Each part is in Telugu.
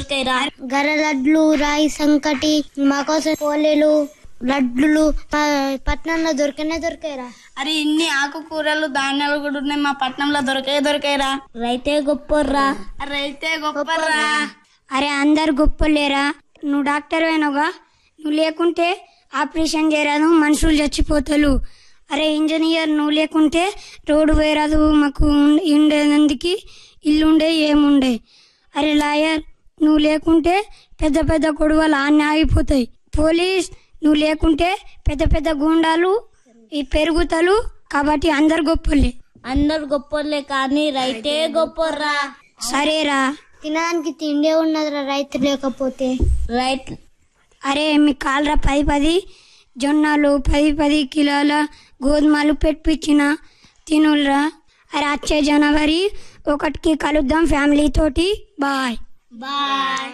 దొరికాయిరా గర లడ్లు రాయి సంకటి మాకోసం పోలేలు లడ్లు ప- పట్నంలో దొరికనే దొరికాయిరా అరే ఇన్ని ఆకుకూరలు ధాన్యాలు కూడా ఉన్నాయి మా పట్నంలో దొరికే దొరికాయిరా రైతే గొప్పర్రా అరే అయితే గొప్పరా అరే అందరు గొప్పలేరా నువ్వు డాక్టర్ అయినవుగా నువ్వు లేకుంటే ఆపరేషన్ చేయరాదు మనుషులు చచ్చిపోతారు అరే ఇంజనీర్ నువ్వు లేకుంటే రోడ్డు వేయరాదు మాకు ఉం- ఉండేందుకు ఇల్లు ఉండే ఏముండే అరే లాయర్ నువ్వు లేకుంటే పెద్ద పెద్ద గొడవలు ఆన్ని ఆగిపోతాయి పోలీస్ నువ్వు లేకుంటే పెద్ద పెద్ద గుండాలు ఈ పెరుగుతాలు కాబట్టి అందరు గొప్పలే అందరు గొప్పలే కానీ రైతే గొప్పరా సరేరా తినడానికి తిండే ఉన్నదిరా రైతు లేకపోతే రైట్ అరే మీ కాలరా పది పది జొన్నలు పది పది కిలోల గోధుమలు పెట్టించిన తినులరా అరే వచ్చే జనవరి ఒకటికి కలుద్దాం ఫ్యామిలీ తోటి బాయ్ బాయ్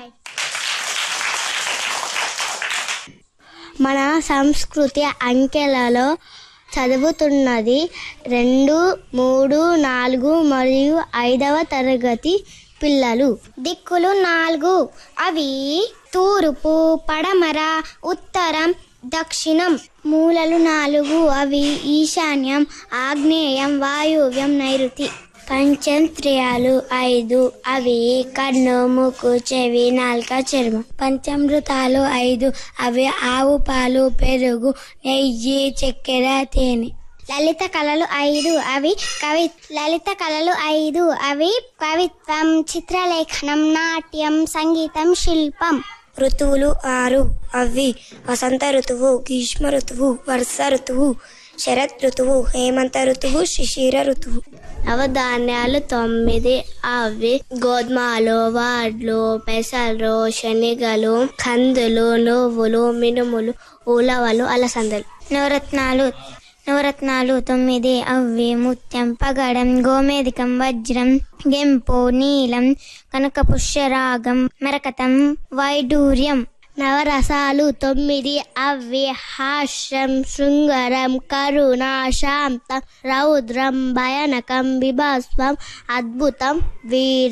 మన సంస్కృతి అంకెలలో చదువుతున్నది రెండు మూడు నాలుగు మరియు ఐదవ తరగతి పిల్లలు దిక్కులు నాలుగు అవి తూర్పు పడమర ఉత్తరం దక్షిణం మూలలు నాలుగు అవి ఈశాన్యం ఆగ్నేయం వాయువ్యం నైరుతి పంచంత్రియాలు ఐదు అవి కన్ను ముక్కు చెవి నాలుక చర్మం పంచామృతాలు ఐదు అవి ఆవు పాలు పెరుగు నెయ్యి చక్కెర తేనె లలిత కళలు ఐదు అవి కవి లలిత కళలు ఐదు అవి కవిత్వం చిత్రలేఖనం నాట్యం సంగీతం శిల్పం ఋతువులు ఆరు అవి వసంత ఋతువు గ్రీష్మ ఋతువు వర్ష ఋతువు శరత్ ఋతువు హేమంత ఋతువు శిశిర ఋతువు నవధాన్యాలు తొమ్మిది అవి గోధుమలు వాడ్లు పెసలు శనగలు కందులు నువ్వులు మినుములు ఉలవలు అలసందలు నవరత్నాలు నవరత్నాలు తొమ్మిది అవి ముత్యం పగడం గోమేదికం వజ్రం గెంపు నీలం కనక పుష్యరాగం మెరకతం వైడూర్యం నవరసాలు తొమ్మిది అవి హాస్యం శృంగరం కరుణ శాంతం రౌద్రం భయానకం విభాస్వం అద్భుతం వీర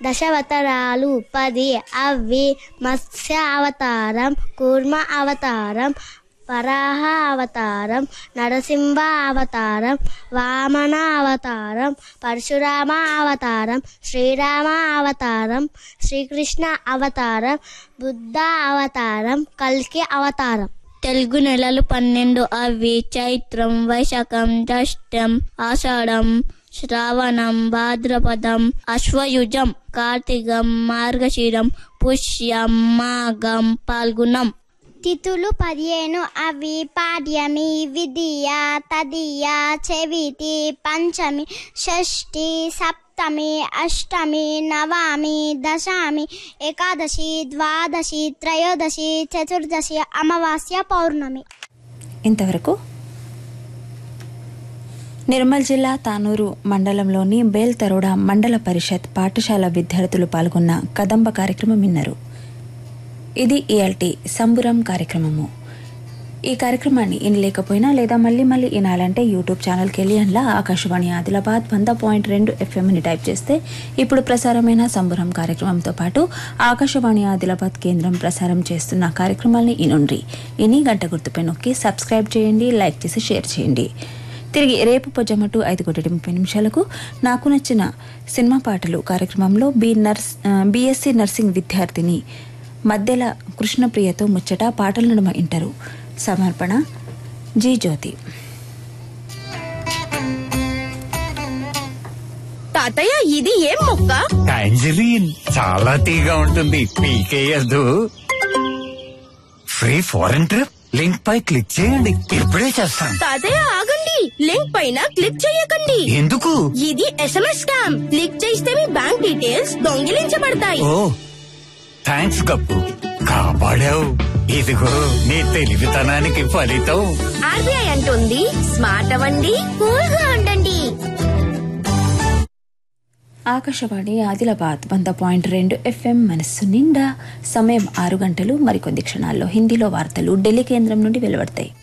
దశవతరాలు పది అవి మత్స్య అవతారం కూర్మ అవతారం వరాహ అవతారం నరసింహ అవతారం వామన అవతారం పరశురామ అవతారం శ్రీరామ అవతారం శ్రీకృష్ణ అవతారం బుద్ధ అవతారం కల్కి అవతారం తెలుగు నెలలు పన్నెండు అవి చైత్రం వైశాఖం జ్యేష్టం ఆషాఢం శ్రావణం భాద్రపదం అశ్వయుజం కార్తీకం మార్గశిరం పుష్యం మాఘం పాల్గుణం తిథులు పదిహేను అవి పాడ్యమి విధియ తదియ చవితి పంచమి షష్ఠి సప్తమి అష్టమి నవమి దశమి ఏకాదశి ద్వాదశి త్రయోదశి చతుర్దశి అమావాస్య పౌర్ణమి ఇంతవరకు నిర్మల్ జిల్లా తానూరు మండలంలోని బేల్తరోడ మండల పరిషత్ పాఠశాల విద్యార్థులు పాల్గొన్న కదంబ కార్యక్రమం విన్నారు ఇది ఇఎల్టీ సంబురం కార్యక్రమము ఈ కార్యక్రమాన్ని ఇనలేకపోయినా లేదా మళ్ళీ మళ్ళీ వినాలంటే యూట్యూబ్ ఛానల్కి వెళ్ళి అందులో ఆకాశవాణి ఆదిలాబాద్ వంద పాయింట్ రెండు ఎఫ్ఎంని టైప్ చేస్తే ఇప్పుడు ప్రసారమైన సంబురం కార్యక్రమంతో పాటు ఆకాశవాణి ఆదిలాబాద్ కేంద్రం ప్రసారం చేస్తున్న కార్యక్రమాల్ని ఇనుండ్రి ఇని గంట గుర్తుపై నొక్కి సబ్స్క్రైబ్ చేయండి లైక్ చేసి షేర్ చేయండి తిరిగి రేపు పొజ్జమటు ఐదు కోటి ముప్పై నిమిషాలకు నాకు నచ్చిన సినిమా పాటలు కార్యక్రమంలో బి నర్స్ బీఎస్సీ నర్సింగ్ విద్యార్థిని మధ్యల కృష్ణప్రియతో ముచ్చట పాటల నడుమ ఇంటారు సమర్పణ జీ జ్యోతి తాతయ్య ఇది ఏం మొక్క టాంజరీన్ చాలా తీగా ఉంటుంది పీకేయద్దు ఫ్రీ ఫారెన్ ట్రిప్ లింక్ పై క్లిక్ చేయండి ఇప్పుడే చేస్తాను తాతయ్య ఆగండి లింక్ పైన క్లిక్ చేయకండి ఎందుకు ఇది ఎస్ఎంఎస్ స్కామ్ క్లిక్ చేస్తే మీ బ్యాంక్ డీటెయిల్స్ దొంగిలించబడతాయి ఓ థ్యాంక్స్ గప్పు కాపాడావు ఇదిగో నీ తెలివితనానికి ఫలితం ఆర్బీఐ అంటుంది స్మార్ట్ అవ్వండి కూల్ గా ఉండండి ఆకాశవాణి ఆదిలాబాద్ వంద పాయింట్ రెండు ఎఫ్ఎం మనస్సు నిండా సమయం ఆరు గంటలు మరికొద్ది క్షణాల్లో హిందీలో వార్తలు ఢిల్లీ కేంద్రం నుండి వెలువడతాయి